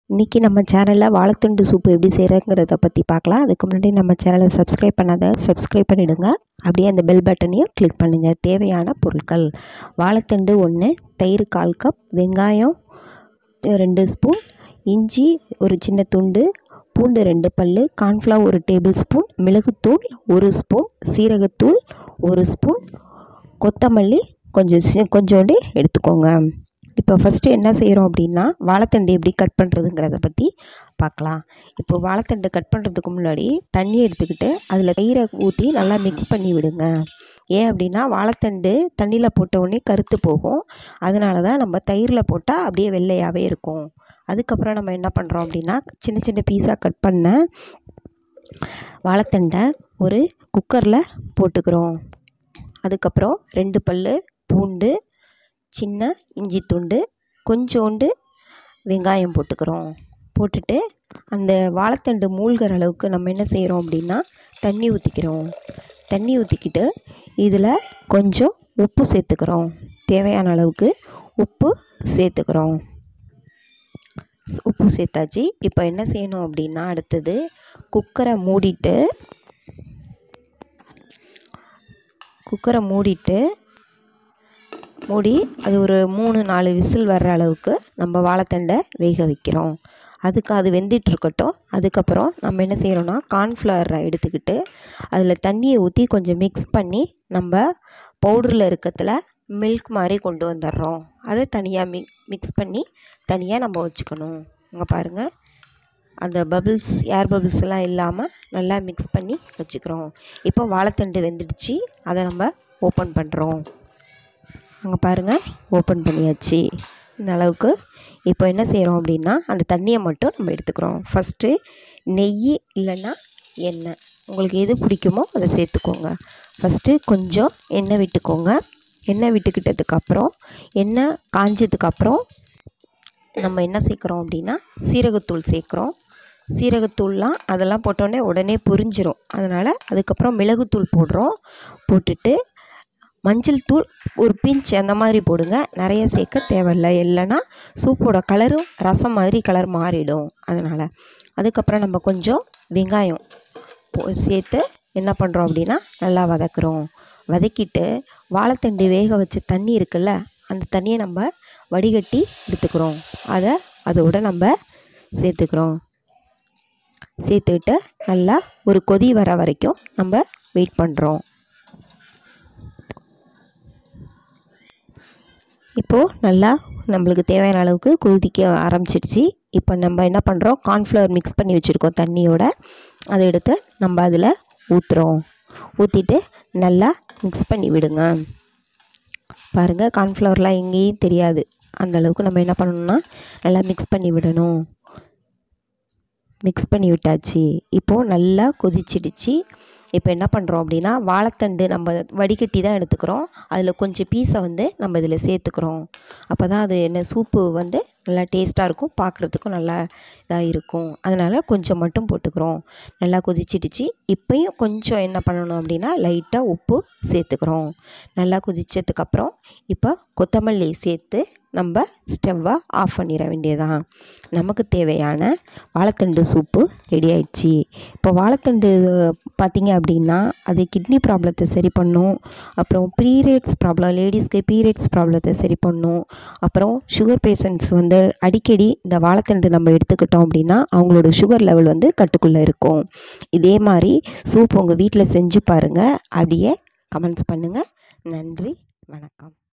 இன்றைக்கி நம்ம சேனலில் வாழைத்தண்டு சூப்பு எப்படி செய்கிறங்கிறத பற்றி பார்க்கலாம் அதுக்கு முன்னாடி நம்ம சேனலை சப்ஸ்கிரைப் பண்ணாத சப்ஸ்கிரைப் பண்ணிவிடுங்க அப்படியே அந்த பெல் பட்டனையும் கிளிக் பண்ணுங்கள் தேவையான பொருட்கள் வாழைத்தண்டு ஒன்று தயிர் கால் கப் வெங்காயம் ரெண்டு ஸ்பூன் இஞ்சி ஒரு சின்ன துண்டு பூண்டு ரெண்டு பல் கார்ன்ஃப்ளவர் ஒரு டேபிள் ஸ்பூன் மிளகுத்தூள் ஒரு ஸ்பூன் சீரகத்தூள் ஒரு ஸ்பூன் கொத்தமல்லி கொஞ்சம் சி கொஞ்சோண்டு எடுத்துக்கோங்க இப்போ ஃபஸ்ட்டு என்ன செய்கிறோம் அப்படின்னா வாழைத்தண்டு எப்படி கட் பண்ணுறதுங்கிறத பற்றி பார்க்கலாம் இப்போ வாழைத்தண்டு கட் பண்ணுறதுக்கு முன்னாடி தண்ணி எடுத்துக்கிட்டு அதில் தயிரை ஊற்றி நல்லா மிக்ஸ் பண்ணி விடுங்க ஏன் அப்படின்னா வாழைத்தண்டு தண்ணியில் போட்ட உடனே கருத்து போகும் அதனால தான் நம்ம தயிரில் போட்டால் அப்படியே வெள்ளையாகவே இருக்கும் அதுக்கப்புறம் நம்ம என்ன பண்ணுறோம் அப்படின்னா சின்ன சின்ன பீஸாக கட் பண்ண வாழைத்தண்டை ஒரு குக்கரில் போட்டுக்கிறோம் அதுக்கப்புறம் ரெண்டு பல் பூண்டு சின்ன இஞ்சி துண்டு கொஞ்சோண்டு வெங்காயம் போட்டுக்கிறோம் போட்டுட்டு அந்த வாழைத்தண்டு மூழ்கிற அளவுக்கு நம்ம என்ன செய்கிறோம் அப்படின்னா தண்ணி ஊற்றிக்கிறோம் தண்ணி ஊற்றிக்கிட்டு இதில் கொஞ்சம் உப்பு சேர்த்துக்கிறோம் தேவையான அளவுக்கு உப்பு சேர்த்துக்கிறோம் உப்பு சேர்த்தாச்சு இப்போ என்ன செய்யணும் அப்படின்னா அடுத்தது குக்கரை மூடிட்டு குக்கரை மூடிட்டு மூடி அது ஒரு மூணு நாலு விசில் வர்ற அளவுக்கு நம்ம வாழைத்தண்டை வேக வைக்கிறோம் அதுக்கு அது வெந்துட்டுருக்கட்டும் அதுக்கப்புறம் நம்ம என்ன செய்கிறோன்னா கார்ன்ஃப்ளவரை எடுத்துக்கிட்டு அதில் தண்ணியை ஊற்றி கொஞ்சம் மிக்ஸ் பண்ணி நம்ம பவுடரில் இருக்கிறதுல மில்க் மாதிரி கொண்டு வந்துடுறோம் அதை தனியாக மிக் மிக்ஸ் பண்ணி தனியாக நம்ம வச்சுக்கணும் இங்கே பாருங்கள் அந்த பபிள்ஸ் ஏர் பபிள்ஸ்லாம் இல்லாமல் நல்லா மிக்ஸ் பண்ணி வச்சுக்கிறோம் இப்போ வாழைத்தண்டு வெந்துடுச்சு அதை நம்ம ஓப்பன் பண்ணுறோம் அங்கே பாருங்கள் ஓப்பன் பண்ணியாச்சு இந்த அளவுக்கு இப்போ என்ன செய்கிறோம் அப்படின்னா அந்த தண்ணியை மட்டும் நம்ம எடுத்துக்கிறோம் ஃபஸ்ட்டு நெய் இல்லைன்னா எண்ணெய் உங்களுக்கு எது பிடிக்குமோ அதை சேர்த்துக்கோங்க ஃபஸ்ட்டு கொஞ்சம் எண்ணெய் விட்டுக்கோங்க எண்ணெய் விட்டுக்கிட்டதுக்கப்புறம் எண்ணெய் காஞ்சதுக்கப்புறம் நம்ம என்ன சேர்க்குறோம் அப்படின்னா சீரகத்தூள் சேர்க்குறோம் சீரகத்தூள்லாம் அதெல்லாம் போட்டோடனே உடனே புரிஞ்சிரும் அதனால் அதுக்கப்புறம் மிளகுத்தூள் போடுறோம் போட்டுட்டு மஞ்சள் தூள் ஒரு பிஞ்ச் அந்த மாதிரி போடுங்க நிறைய சேர்க்க தேவையில்லை இல்லைன்னா சூப்போட கலரும் ரசம் மாதிரி கலர் மாறிடும் அதனால் அதுக்கப்புறம் நம்ம கொஞ்சம் வெங்காயம் சேர்த்து என்ன பண்ணுறோம் அப்படின்னா நல்லா வதக்குறோம் வதக்கிட்டு வாழைத்தண்டு வேக வச்ச தண்ணி இருக்குல்ல அந்த தண்ணியை நம்ம வடிகட்டி எடுத்துக்கிறோம் அதை அதோட நம்ம சேர்த்துக்கிறோம் சேர்த்துக்கிட்டு நல்லா ஒரு கொதி வர வரைக்கும் நம்ம வெயிட் பண்ணுறோம் இப்போது நல்லா நம்மளுக்கு தேவையான அளவுக்கு கொதிக்க ஆரம்பிச்சிடுச்சு இப்போ நம்ம என்ன பண்ணுறோம் கார்ன்ஃப்ளவர் மிக்ஸ் பண்ணி வச்சுருக்கோம் தண்ணியோட அதை எடுத்து நம்ம அதில் ஊற்றுறோம் ஊற்றிட்டு நல்லா மிக்ஸ் பண்ணி விடுங்க பாருங்கள் கார்ன்ஃப்ளவர்லாம் எங்கேயும் தெரியாது அந்த அளவுக்கு நம்ம என்ன பண்ணணும்னா நல்லா மிக்ஸ் பண்ணி விடணும் மிக்ஸ் பண்ணி விட்டாச்சு இப்போது நல்லா கொதிச்சிடுச்சு இப்போ என்ன பண்ணுறோம் அப்படின்னா வாழைத்தண்டு நம்ம வடிகட்டி தான் எடுத்துக்கிறோம் அதில் கொஞ்சம் பீஸை வந்து நம்ம இதில் சேர்த்துக்கிறோம் அப்போ தான் அது என்ன சூப்பு வந்து நல்லா டேஸ்ட்டாக இருக்கும் பார்க்குறதுக்கும் நல்லா இதாக இருக்கும் அதனால் கொஞ்சம் மட்டும் போட்டுக்கிறோம் நல்லா கொதிச்சிடுச்சு இப்போயும் கொஞ்சம் என்ன பண்ணணும் அப்படின்னா லைட்டாக உப்பு சேர்த்துக்கிறோம் நல்லா கொதிச்சதுக்கப்புறம் இப்போ கொத்தமல்லி சேர்த்து நம்ம ஸ்டவ்வை ஆஃப் பண்ணிட வேண்டியதான் நமக்கு தேவையான வாழைத்தண்டு சூப்பு ரெடி ஆயிடுச்சு இப்போ வாழைத்தண்டு பார்த்திங்க அப்படின்னா அது கிட்னி ப்ராப்ளத்தை சரி பண்ணும் அப்புறம் பீரியட்ஸ் ப்ராப்ளம் லேடிஸ்க்கு பீரியட்ஸ் ப்ராப்ளத்தை சரி பண்ணும் அப்புறம் சுகர் பேஷண்ட்ஸ் வந்து அடிக்கடி இந்த வாழைத்தண்டு நம்ம எடுத்துக்கிட்டோம் அப்படின்னா அவங்களோட சுகர் லெவல் வந்து கட்டுக்குள்ளே இருக்கும் இதே மாதிரி சூப் உங்கள் வீட்டில் செஞ்சு பாருங்கள் அப்படியே கமெண்ட்ஸ் பண்ணுங்கள் நன்றி வணக்கம்